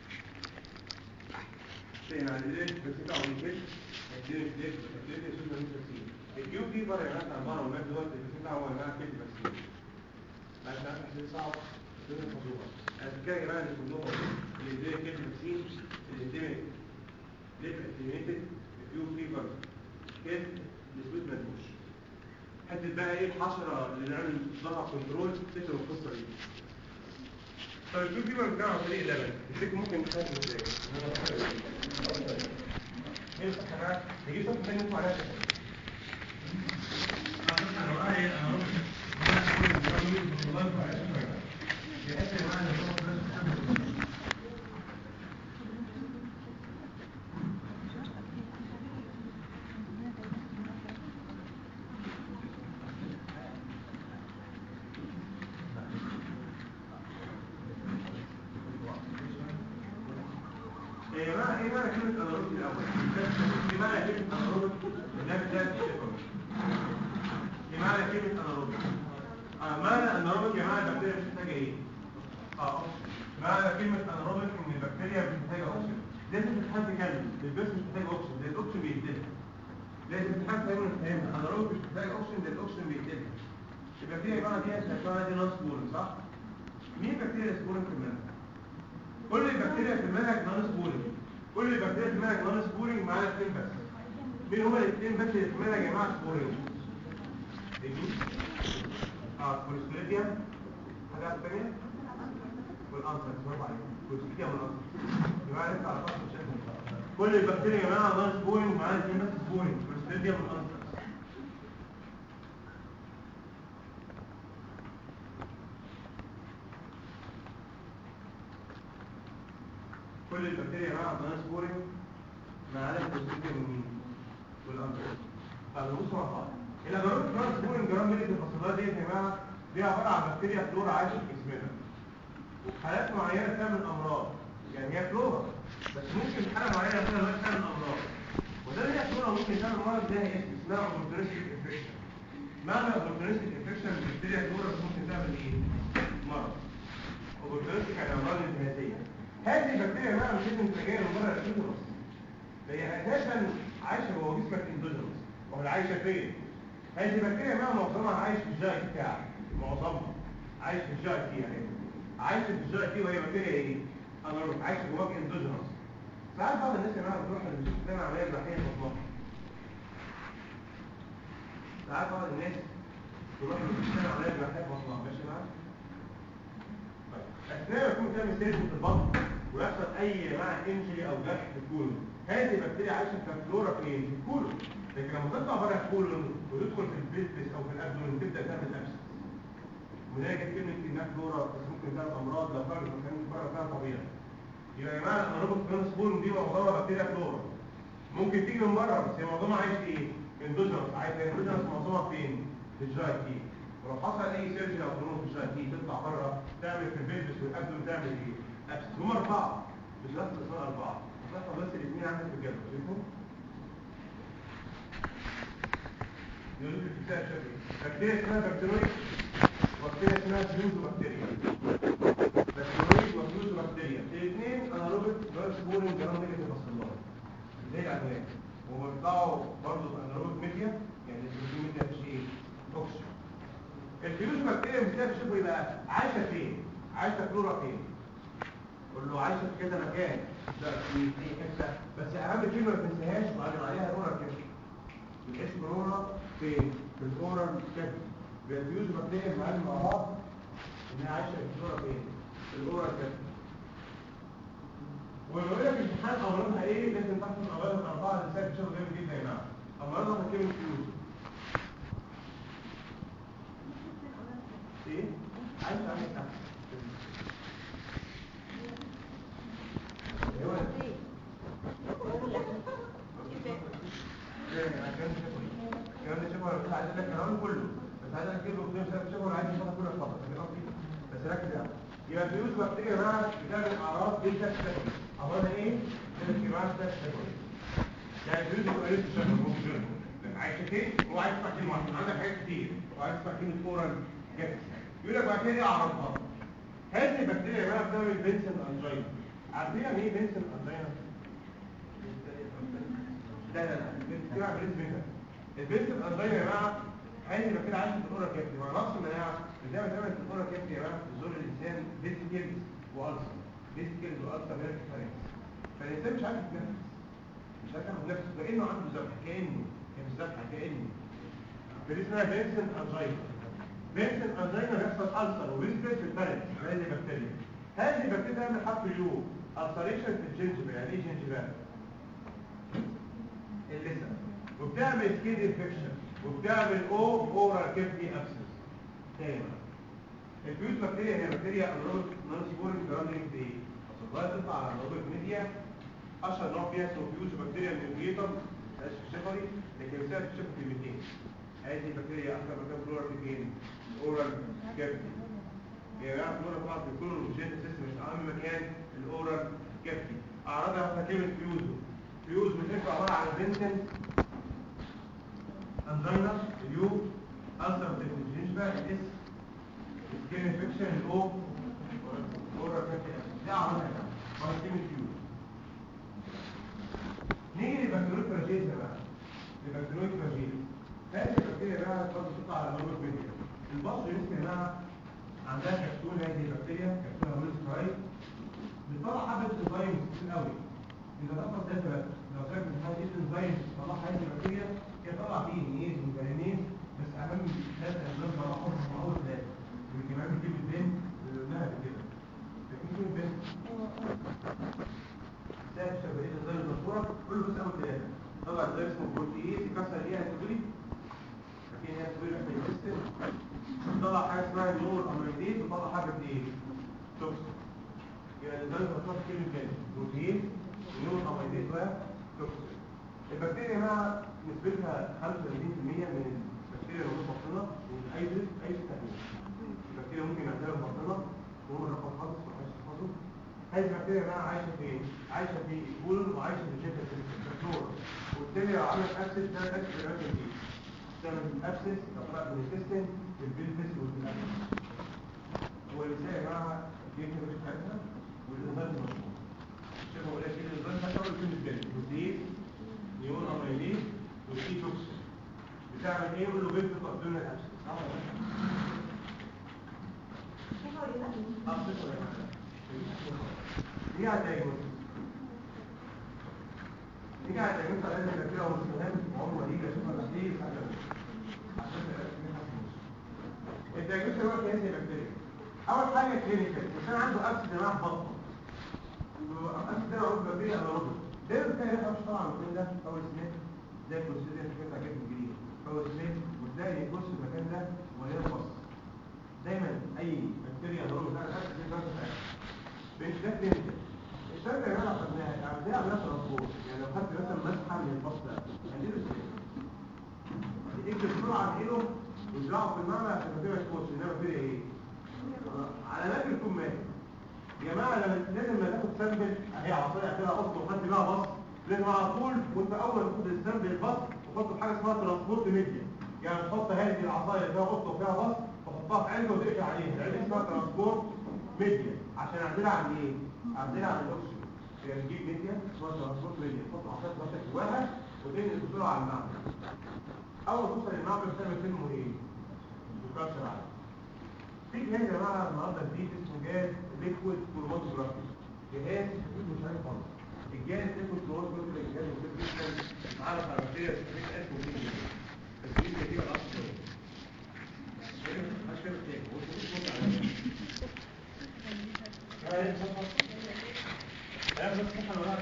سينا ليه فاكسين او ليه الدين ليه الدين الاسبوت ما ملوش فاكسين الكيو فيبر يا جماعه عباره عن مات دوت الفاكسين بتاعه هو جماعه كده فاكسين بعد ما تحليل صعب الدنيا فظيعه انا كده يا جماعه اللي كلهم الدين كده فاكسين الدين ليه اكتيفيتد الكيو فيبر كده الاسبوت ما ملوش حته بقى ايه الحشره اللي نعمل لها كنترول تكتب القصه دي طيب الكيو فيبر بتاع عن طريق اللبن تفتكر ممكن نخاف ازاي ايه الحشرات نجيب صوت تاني نسمع عليها معنى كلمة اناروبيك ده ده شيفرد ايه معنى كلمة اناروبيك آه معنى اناروبيك يا جماعة البكتيريا مش محتاجة ايه اه معنى كلمة اناروبيك ان البكتيريا مش محتاجة اوكسجين لازم تتحد كامل البس مش محتاج اوكسجين لان الاوكسجين بيتدفع لازم تتحد دايما فاهم اناروبيك مش محتاج اوكسجين لان الاوكسجين بيتدفع البكتيريا يا جماعة دي هتبقى دي نون سبورين صح؟ مين بكتيريا سبورين في المنهج؟ كل البكتيريا في المنهج نون سبورين كل البكتيريا في المنهج نون سبورين معانا اثنين بس مين هما الاثنين بس اللي في المنهج يا جماعة سبورين؟ ايه اه كوليستريديا حاجة ثانية؟ والأنثراكس برافو عليك كوليستريديا والأنثراكس يبقى لسه على خط الشكل كل البكتيريا يا جماعة نون سبورين معانا اثنين بس سبورين كوليستريديا والأنثراكس كل البكتيريا مع ناس سبورين ما عدا الكوليسترول من مين والانتر طب نبص مع بعض الاجرام ناس سبورين جرام ملي الفصيلات دي يا جماعه دي عباره عن بكتيريا فلورا عايشه في جسمنا حالات معينه تعمل امراض يعني هي فلورا بس ممكن حاله معينه فيها تعمل امراض وده اللي هي فلورا ممكن تعمل مرض ده اسم اسمها اوبورتونستيك انفكشن معنى اوبورتونستيك انفكشن البكتيريا فلورا ممكن تعمل ايه مرض اوبورتونستيك يعني امراض انتهازيه هذه البكتيريا بقى مش لازم تبقى جايه من بره الاندوجينوس هي اساسا عايشه جوه جسمك اندوجينوس وهي عايشه فين هذه البكتيريا بقى معظمها عايش في الجاي بتاعك معظمها عايش في الجاي تي يعني عايشه في الجاي تي وهي بكتيريا ايه انا عايشه جواك اندوجينوس ساعات بعض الناس يا جماعه بتروح للمستشفى تعمل عمليه جراحيه في بطنها ساعات بعض الناس تروح للمستشفى تعمل عمليه جراحيه في بطنها ماشي معاك اثناء ما يكون تعمل سيرجن في البطن ويحصل اي مع انجري او جرح في الكولون هذه البكتيريا عايشه كفلورا فين في الكولون لكن لما تطلع بره الكولون وتدخل في البيتس او في الابدومين تبدا تعمل ابسس وده جت كلمه انها فلورا بس ممكن تعمل امراض لو خرجت مكان بره فيها طبيعي يبقى يا جماعه الاناروبيك ترانسبورم دي معظمها بكتيريا فلورا ممكن تيجي من بره بس هي معظمها عايش ايه؟ اندوجينوس عايش اندوجينوس معظمها فين؟ في الجاي تي ولو حصل اي سيرجري او قانون في الجاي تي تطلع بره تعمل في البيلبس والابدومين تعمل ايه؟ ابسس هم اربعه مش بس الاثنين اربعه هتلاحظوا بس الاثنين عندك في الجدول شايفهم؟ يقول لك الكتاب شكل بكتيريا اسمها بكتيرويد وبكتيريا اسمها فيوزو بكتيريا بكتيرويد وفيوزو بكتيريا الاثنين اناروبيك جرام سبورين جرام نيجاتيف فصلات زي الادويه وبيطلعوا برضه اناروبيك ميديا يعني الفيوزو ميديا مش ايه؟ اوكسجين الفيوزو بكتيريا مثال تشوفوا يبقى عايشه فين؟ عايشه فلورا فين؟ قول له عايشه في كذا مكان ده في في حته بس اهم كلمه ما تنساهاش وقال عليها رورا كده الاسم رورا فين؟ في الاورال كده بيفيوز بكتيريا معانا مع بعض انها عايشه في الفلورا فين؟ في الاورال كده ولو لك امتحان امراضها ايه لازم تحفظ امراض الاربعه اللي ساعات بتشوفوا جامد جدا يا جماعه امراضها كلمه فيوز ايه؟ عايش عليك تحت بس ركز يعني يبقى الفيوز بكتيريا يا جماعه بتعمل اعراض جدا شكل اعراضها ايه؟ بتعمل جماعه شكل يعني الفيوز بيبقى لسه شكل مو جرم عايز فين؟ هو عايز يسمع كلمه واحده عندك حاجات كتير وعايز يسمع كلمه فورا كده يقول لك بعد كده ايه اعراضها؟ هذه البكتيريا يا جماعه بتعمل بنسن انجينا عارفين يعني ايه بنسن انجينا؟ لا لا لا البنسن انجينا البنسن انجينا يا جماعه هذه البكتيريا عايشه في الاورا كافي مع نقص المناعه بتعمل تعمل في الاورا كافي يا جماعه في زور الانسان فيسيكلز والسر فيسيكلز والسر غير كفايه فالانسان مش عارف يتنفس مش عارف ياخد نفسه كانه عنده ذبح كانه مش ذبح كانه فدي اسمها بنسن انجينا بنسن انجينا بيحصل ألسر وبيثبت في البلد هذه البكتيريا هذه البكتيريا تعمل حرف يو ألسريشن في الجنجبة يعني ايه جنجبة؟ اللسان وبتعمل سكين انفكشن وبتعمل او اورال كيفني ابسس تاني الفيوز بكتيريا هي بكتيريا انروبيك نون سبورين جرانيك ايه؟ اصلا تطلع على انروبيك ميديا اشهر نوع فيها اسمه فيوز بكتيريا نيوكليتم مش في الشفري لكن بسبب الشفر كلمتين هذه البكتيريا اكثر مكان فلورا في فين؟ الاورال كيفني هي بقى فلورا طبعا في كل الجين سيستم مش اهم مكان الاورال كيفني اعراضها كلمه فيوزو فيوز بتبقى عباره عن فينسنت انزينا اليو السر تكنيشن الاس سكين انفكشن الاو اورا فاتي اسيد دي عملها مايكيميك فيوز نيجي للبكتيريا فراجيل بقى البكتيريا فراجيل هذه البكتيريا بقى برضه بتطلع على نورمال ميديا البصر يمكن انها عندها كبسول هذه البكتيريا كبسولة هوليس كرايت بتطلع حبة انزيم كتير قوي إذا تحصل ده بس لو كانت هذه الانزيم تطلع هذه البكتيريا هي طلع فيه نيز وفيرينيز بس أهم ثلاث أنزيم طلعهم هم أول ثلاثة والكمان بتجيب البين اللي قلناها قبل كده لكن في البين ده شبه الانزيم المشهورة كل بس أول ثلاثة طلع انزيم اسمه بروتيز يكسر ايه هتقولي لكن هي هتقولي احنا السيستم طلع حاجة اسمها نور أمريديز وطلع حاجة ايه توكسين يبقى الانزيم المشهورة في كلمة تاني بروتين نور أمريديز وتوكسين البكتيريا مع نسبتها 35% من البكتيريا اللي موجوده في بطننا من اي اي تكوين البكتيريا ممكن نعملها في بطننا وهو الرقم خالص ما حدش يحفظه هذه البكتيريا بقى عايشه فين؟ عايشه في البول وعايشه في الجيتا الفلور والتاني لو عملت ابسس ده اكس الراجل دي تعمل ابسس تطلع من السيستم في البلفس والبلفس والرساله مع الجيتا بتاعتها والانزيم المشهور شبه اقول لك الانزيم ده اول كلمه بلد بروتين نيون اميليز والسي توكسين بتعمل ايه يقول له بنت تقدم لك ابسس صح ولا لا ابسس ولا لا دي هتعجبك دي هتعجبك لازم يبقى فيها وسهام وعمره دي اشوفها تحليل عشان التجربه دلوقتي هي بكتيريا اول حاجه كلينيكال الانسان عنده ابسس جماعه بطن ابسس ده معروف بكتيريا انا ربط ده بتلاقي ريحه مش طالعه من المكان ده اول سنين زي الكونسيدر في كده جاي جديد اول سنين وتلاقي بص المكان ده مليان فص دايما اي بكتيريا ضروري بتاع الابسس دي بتاعت مش ده كلينيكال الشركه اللي احنا خدناها عندنا عمليه ترانسبورت يعني لو خدت مثلا مسحه من الفص ده هنديله ازاي؟ يكتب بسرعه عن ايده ويزرعه في المعنى عشان ما تبقاش كوتش انما كده ايه؟ علامات يكون مات يا جماعه لما لازم ما تاخد سامبل اهي عصايه كده قصد وخدت بيها بص لازم على طول وانت اول ما تاخد السامبل البص تحطه في حاجه اسمها ترانسبورت ميديا يعني تحط هذه العصايه فيها قطه وفيها بص تحطها في علبه وتقفل عليها العلبه اسمها ترانسبورت ميديا عشان اعدلها عن ايه؟ اعدلها عن الاكسجين يعني تجيب ميديا اسمها ترانسبورت ميديا تحط عصايه بلاستيك جواها وتنقل بسرعه على المعمل اول ما توصل للمعمل بتعمل فيلم ايه؟ بتكسر عليه في جهاز يا جماعه النهارده جديد اسمه جهاز ليكويد كروماتوجرافي جهاز مش عارف خالص الجهاز ليكويد كروماتوجرافي ده جهاز مفيد جدا معرف على بكتيريا سيستميك اسمه دي بس دي كتير اصلا مش فاهم ايه هو مش مش على لا بس احنا ولا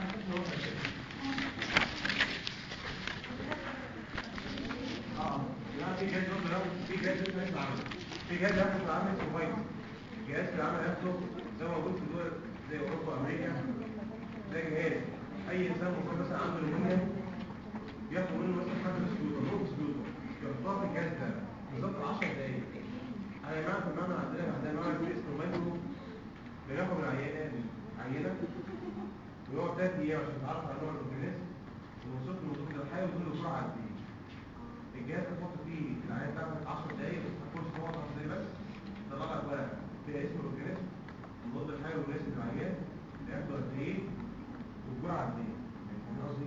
اه لا في جهاز برضه في جهاز اسمه العمل في جهاز ياخد العمل اسمه فايت جهاز في العمل نفسه زي ما موجود في دول زي اوروبا وامريكا ده جهاز اي انسان مصاب مثلا عنده نمونيا ياخد منه مثلا حاجه سيوطه نص سيوطه يحطها في الجهاز ده بالظبط 10 دقايق انا يا جماعه في المعمل عندنا عندنا معمل في اسمه مايكرو بناخد العينه عينه ونقعد ثلاث ايام عشان نتعرف على نوع الاورجانيزم ونوصف له وصف الحياه ونقول له سرعه قد ايه الجهاز تحط فيه العينه بتاعتك 10 دقايق كل اسبوع 10 دقايق بس تطلع لك ورقه فيها اسم الاورجانيزم المضاد الحيوي والاسم العيان بياخدوا قد ايه والجرعه قد ايه فاهم قصدي؟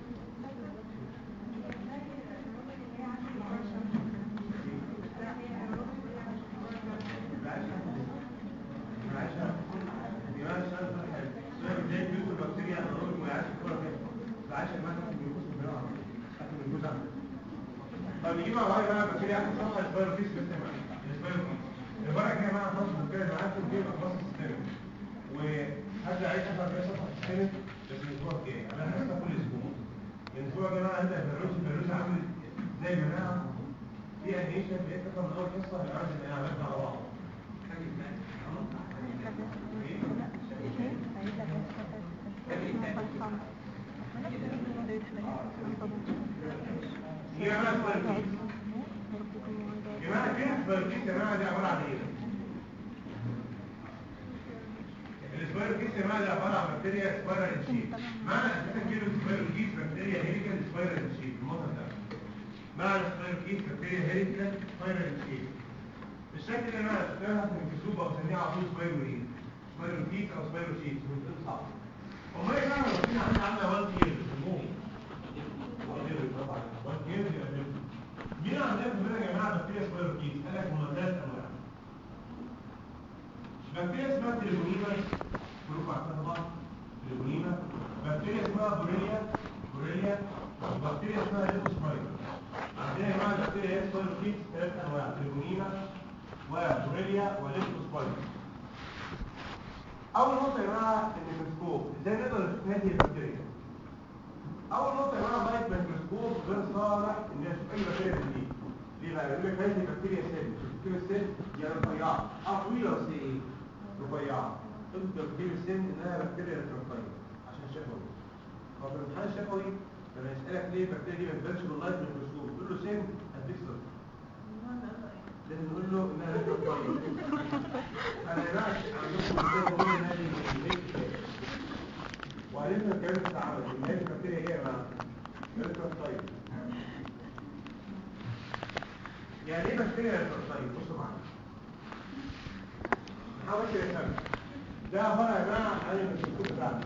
طب نجيب على رأي بقى بكتيريا اخر صفحه السبايرو فيس بس السبايرو فيس الورقه الجايه معاها خلاص بتتكلم معاكم دي اخبار السيستم وهبدا عايز افهم في صفحه السيستم بس الاسبوع الجاي انا هنسى كل اسبوع الاسبوع الجاي بقى هبدا فيروس فيروس عامل زي ما انا في انيشن بقيت افهم من اول حصه هيبقى عامل زي ما على بعض هي بقى السبايرو جماعة كلمة سبايروكيس يا جماعة دي عبارة عن ايه؟ السبايروكيس يا جماعه ده عباره عن بكتيريا سبايرال شيب معنى اساسا كلمه سبايرال كيس بكتيريا هيريكال سبايرال شيب الموضوع ده معنى سبايرال كيس بكتيريا هيريكال سبايرال شيب الشكل اللي انا شفتها في الكتب او بسميها على طول سبايرال ايه سبايرال كيس او سبايرال شيب من صعب امال ايه بقى لو كنا عندنا عامله 1 كيلو بيسموه 1 كيلو طبعا 1 كيلو يبقى نفس. مين عندنا في البلد يا جماعه بكتيريا سبايرال كيس قال لك هم ثلاث انواع بكتيريا اسمها تريبونيما جروب عارفينها طبعا تريبونيما بكتيريا اسمها بوريليا بوريليا وبكتيريا اسمها ليبوسبايرال عندنا يا جماعه البكتيريا هي سبايرال كيس ثلاث انواع تريبونيما وبوريليا وليبوسبايرال اول نقطه يا جماعه الميكروسكوب ازاي نقدر نشوف هذه البكتيريا اول نقطه يا جماعه لايت ميكروسكوب غير صالح ان نشوف اي بكتيريا جديده ليه بقى يقول لك هذه بكتيريا سيل بكتيريا سيل يعني رفيعه اه طويله بس ايه رفيعه تبدا بكتيريا السن انها بكتيريا رفيعه عشان شفوي هو في الامتحان الشفوي لما يسالك ليه البكتيريا دي ما تبانش باللايت ميكروسكوب تقول له سن هديك صفر لازم نقول له انها رفيعه انا يا جماعه عندكم ازاي بقول ان هذه وعرفنا الكلام بتاع ان هذه البكتيريا ايه يا جماعه؟ رفيعه يعني ايه بكتيريا رفيعه بصوا معايا نحاول كده نفهم ده عباره يا جماعه عن الميكروسكوب بتاعنا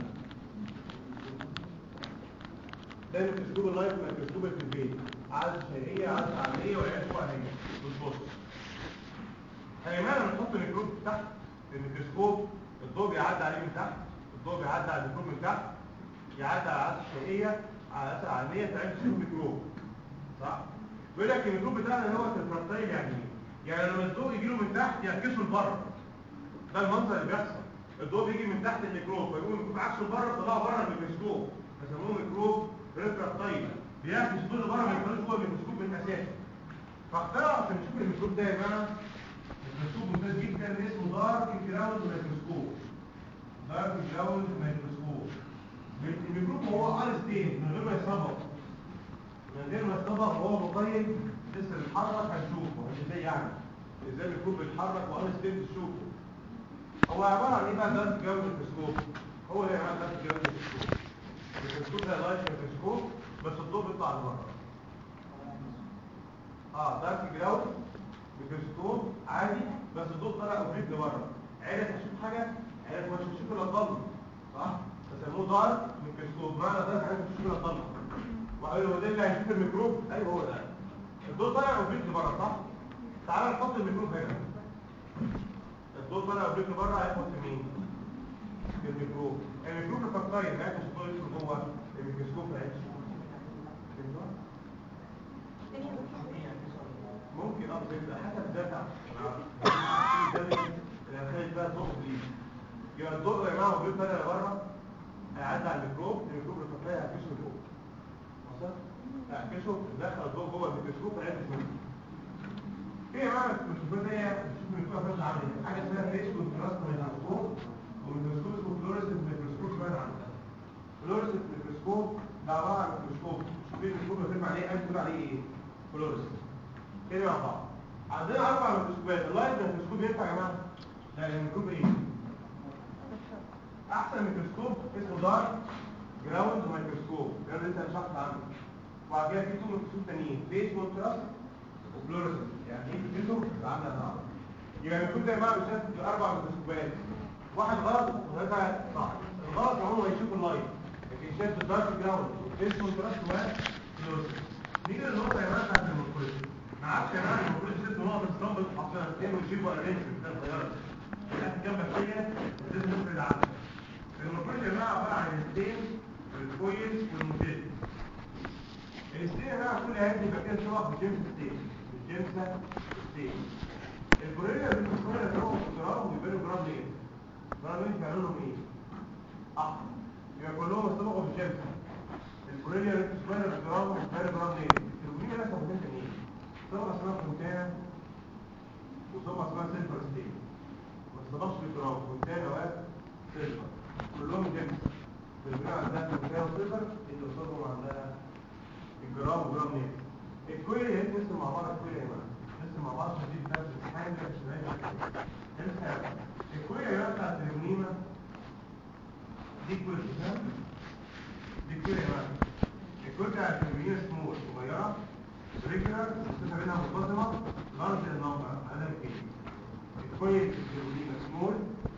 ده الميكروسكوب اللايف الميكروسكوب اللي في البيت عدسه شهريه عدسه عمليه وعيادة وهميه بص يا جماعه لما نحط الميكروب تحت الميكروسكوب الضوء بيعدي عليه من تحت الضوء بيعدي على الميكروب من تحت يعدي على عدسه شهريه عدسه عمليه تعمل تشوف الميكروب صح بيقول لك الميكروب بتاعنا اللي هو التفرطيل يعني ايه يعني لما الضوء يجي له من تحت يعكسه لبره ده المنظر اللي بيحصل الضوء بيجي من تحت الميكروب فيقوم الميكروب عكسه لبره طلعه بره الميكروسكوب فسموه ميكروب ريفراكتايل بيعكس الضوء لبره ما يدخلش جوه الميكروسكوب من اساسه فاخترعوا عشان نشوف الميكروب ده يا جماعه ميكروسكوب ممتاز جدا اسمه دارك كراود ميكروسكوب دارك كراود ميكروسكوب الميكروب هو ار ستين من غير ما يصبغ من غير ما يصبغ وهو مقيد لسه بيتحرك هنشوفه ازاي يعني ازاي الميكروب بيتحرك وار ستين تشوفه هو عباره عن ايه بقى دارك كراود ميكروسكوب هو اللي يعمل دارك كراود ميكروسكوب الميكروسكوب ده لايت ميكروسكوب بس الضوء بيطلع لبره اه دارك جراوند ميكروسكوب عادي بس الضوء طالع اوبليك لبره عينك تشوف حاجه عينك مش هتشوف الا الضلمه صح بيسموه دارك ميكروسكوب معنى دارك عينك تشوف الا الضلمه وقالوا هو ده اللي هيشوف الميكروب ايوه هو ده الضوء طالع اوبليك لبره صح تعال نحط الميكروب هنا الضوء طالع اوبليك لبره هياخد في مين في الميكروب الميكروب الفكتوري هياخد الضوء يدخل جوه الميكروسكوب هياخد ممكن اه بيبقى حسب ذاتها الخارج بقى ضوء ليه يبقى الضوء يا جماعه موجود طالع بره هيعدي على الميكروب الميكروب الفكتوري هيعكسه لفوق وصل هيعكسه دخل الضوء جوه الميكروسكوب هيعكس منه ايه يا جماعه الميكروسكوب دي شوف الميكروسكوب فاز عامل ايه حاجه اسمها فيس كونتراست ميكروسكوب وميكروسكوب اسمه فلوريسنت ميكروسكوب سمعت عنه فلوريسنت ميكروسكوب ده عباره عن ميكروسكوب شوف الميكروسكوب اللي بتبقى عليه قال بتقول عليه ايه فلوريسنت كده مع بعض عندنا اربع ميكروسكوبات اللايت ميكروسكوب ينفع يا جماعه لا الميكروسكوب ايه احسن ميكروسكوب اسمه دارك جراوند ميكروسكوب ده اللي انت شرحت عنه وبعد كده في تو ميكروسكوب تانيين فيس كونتراست وفلوريسنت يعني ايه فكرته عامله بعض يبقى الميكروسكوب ده يا جماعه بيشتغل اربع ميكروسكوبات واحد غلط وثلاثه صح الغلط هو يشوف اللايت لكن شايف الدارك جراوند فيس كونتراست وفلوريسنت نيجي للنقطه يا جماعه بتاعت المورفولوجي ما عادش يا جماعه المفروض ست نقط اسطمبل حاطين اثنين ويجيبوا ارينج في الطياره لا كام بكتيريا لازم نفرد عنها المفروض يا جماعه عباره عن الستين والكويس والموتيل الستين يا جماعه كل هذه البكتيريا شبه بالجيمس ستين بالجيمس ستين البوريليا بالبوريليا اللي هو جرام وبيبانوا جرام ليه؟ جرام ليه بيعملوا لهم ايه؟ احمر يبقى كلهم اصطبغوا بالجيمس البوريليا بالبوريليا بالجرام وبيبانوا جرام ليه؟ البوريليا لها سببين تانيين صبغه اسمها فونتانا وصبغه اسمها سيلفر ستين ما تصبغش بالتراب فونتانا وسيلفر كلهم جيمس في البناء عندها فونتانا وسيلفر اللي صبغوا عندها الجرام وجرام نيل الكويل هي نفس مع بعض الكويل يا جماعه نفس مع بعض شديد نفس الحاجه مش بعيد الكويل يا جماعه بتاعت اليونيما larger number انا بكده الكويل الجلوبين سمول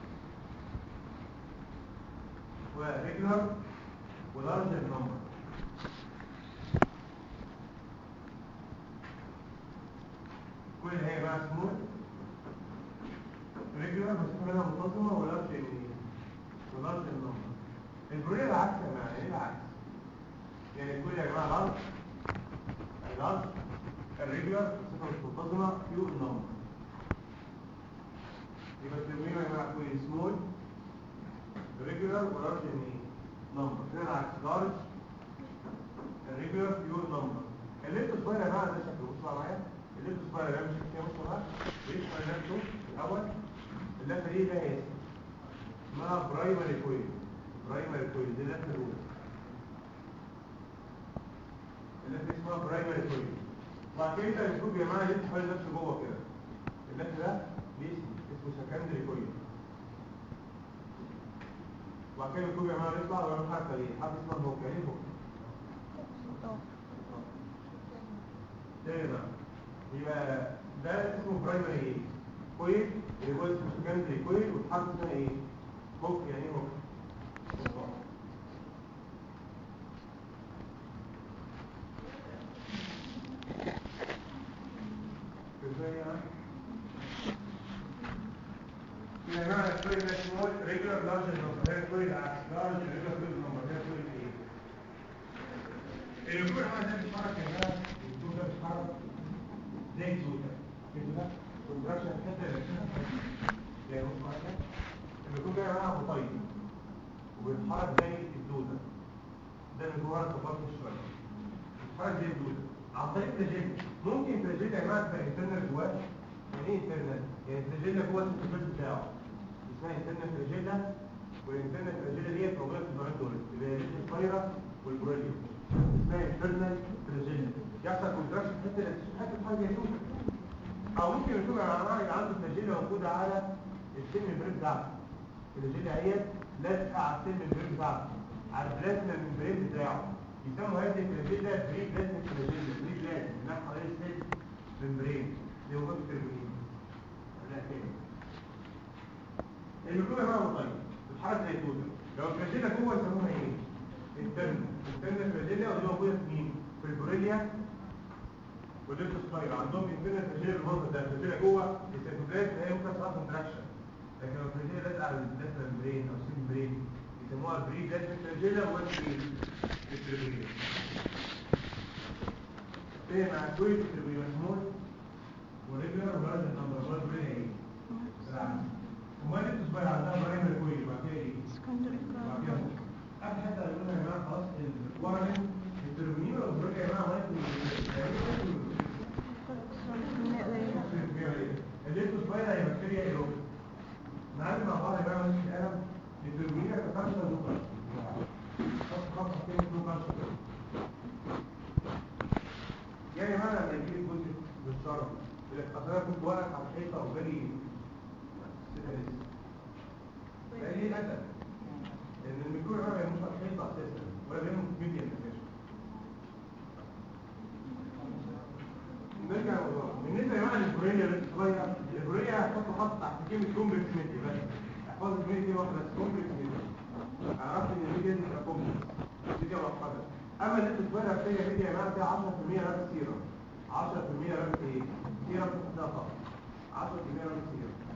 وريجولار ولارجر نمبر كل هي بقى سمول ريجولار بس كلها منتظمه ولارجر يعني ولارجر نمبر البريه العكس يا جماعه ايه العكس يعني كل يا جماعه لارج لارج الريجولار صفه مش منتظمه فيو النمبر يبقى التنوين يا جماعه كل سمول ريجولار ولارج يعني نمبر هنا العكس لارج الريجولار بيور نمبر الليفت سبايرال بقى ده شكله بصوا معايا الليفت سبايرال ده مش كده بصوا معايا بيشمل نفسه الاول اللفه دي لها اسم اسمها برايمري كويل برايمري كويل دي اللفه الاولى اللفه اسمها برايمري كويل بعد كده انت المفروض يا جماعه الليفت حوالي نفسه جوه كده اللفه ده ليه اسم اسمه سكندري كويل وبعد كده المفروض يا جماعه يطلع ويعمل حركه ايه حركه اسمها هوك يعني هوك تاني بقى يبقى ده اسمه برايمري ايه كويل اللي هو اسمه سكندري كويل والحرف اسمها ايه هوك يعني ايه هوك ازاي يعني يا جماعه الكويل ده اسمه ريجولار لارج نمبر هي كويل لارج ريجولار كويل نمبر هي كويل ايه اللي بيقول حاجه ده بيتحرك يا جماعه الدكتور ده بيتحرك زي الزوجه كده كونتراكشن الحته اللي فيها يعني بص معايا الدكتور ده يا جماعه بطيء وبيتحرك زي الدوده ده اللي جوه الصفات شويه بيتحرك زي الدوده عن طريق التجلي ممكن التجلي يا جماعه تبقى انترنال جواه يعني ايه انترنال؟ يعني التجلي جوه السيرفيس بتاعه اسمها انترنال تجلي والانترنال تجلي ديت موجوده في النوعين دول اللي هي الفايره والبروليوم اسمها انترنال تريجينيا يحصل كونتراكشن حته الاسيس حته حاجه يسوق او ممكن يكون يا جماعه يبقى عنده تريجينيا موجوده على السن البريد بتاعته التريجينيا هي لازقه على السن البريد بتاعته على البلازما الممبرين بتاعه يسموا هذه التريجينيا بري بلازما تريجينيا بري بلازما انها حوالين السن ممبرين دي موجوده في التربيين لا تاني الميكروب يا جماعه طيب بتتحرك زي الدوده لو التريجينيا جوه يسموها ايه؟ الترم الترم الفلاجيليا ودي موجوده في مين في البوريليا والليبتوسبايرا عندهم انترنال فلاجيليا بالمنظر ده الفلاجيليا جوه السيتوبلازم هي ممكن تحصل كونتراكشن لكن لو الفلاجيليا لازقه على البلازما ممبرين او سيل ممبرين يسموها بري بلازما فلاجيليا والبري التربيليا ايه مع كويس التربيليا سمول وريجولار ولارج نمبر هو البري ايه بالعكس امال الليبتوسبايرا عندها برايمري كويس بعد كده ايه سكندري بعد كده قبل حتى يقول يا جماعه خلاص الوارن التربيين والبروك يا جماعه واقف اللي انتوا صغيره هي بكتيريا ايروبيك نعلم مع بعض يا جماعه مش القلم التربيين هتتعمل لوكال خط خط كلمه لوكال يا جماعه لما يجي لي جزء بالشرف اصل انا كنت واقف على الحيطه وجالي سيفيليس ده ليه الادب لان الميكروب ما بيعملوش على الحيطه اساسا ولا بيعملوا في ميديا انتجريشن نرجع للموضوع بالنسبه يا جماعه للبوريليا اللي صغيره البوريليا هتحط خط تحت كلمه كومبلكس ميديا بس احفظ الميديا دي واحده بس كومبلكس ميديا عرفت ان الميديا دي تبقى كومبلكس ميديا مؤقته اما اللي بتتبرع فيها ميديا يا جماعه فيها 10% رابط سيرم 10% رابط ايه؟ سيرم تحتها خط 10% رابط سيرم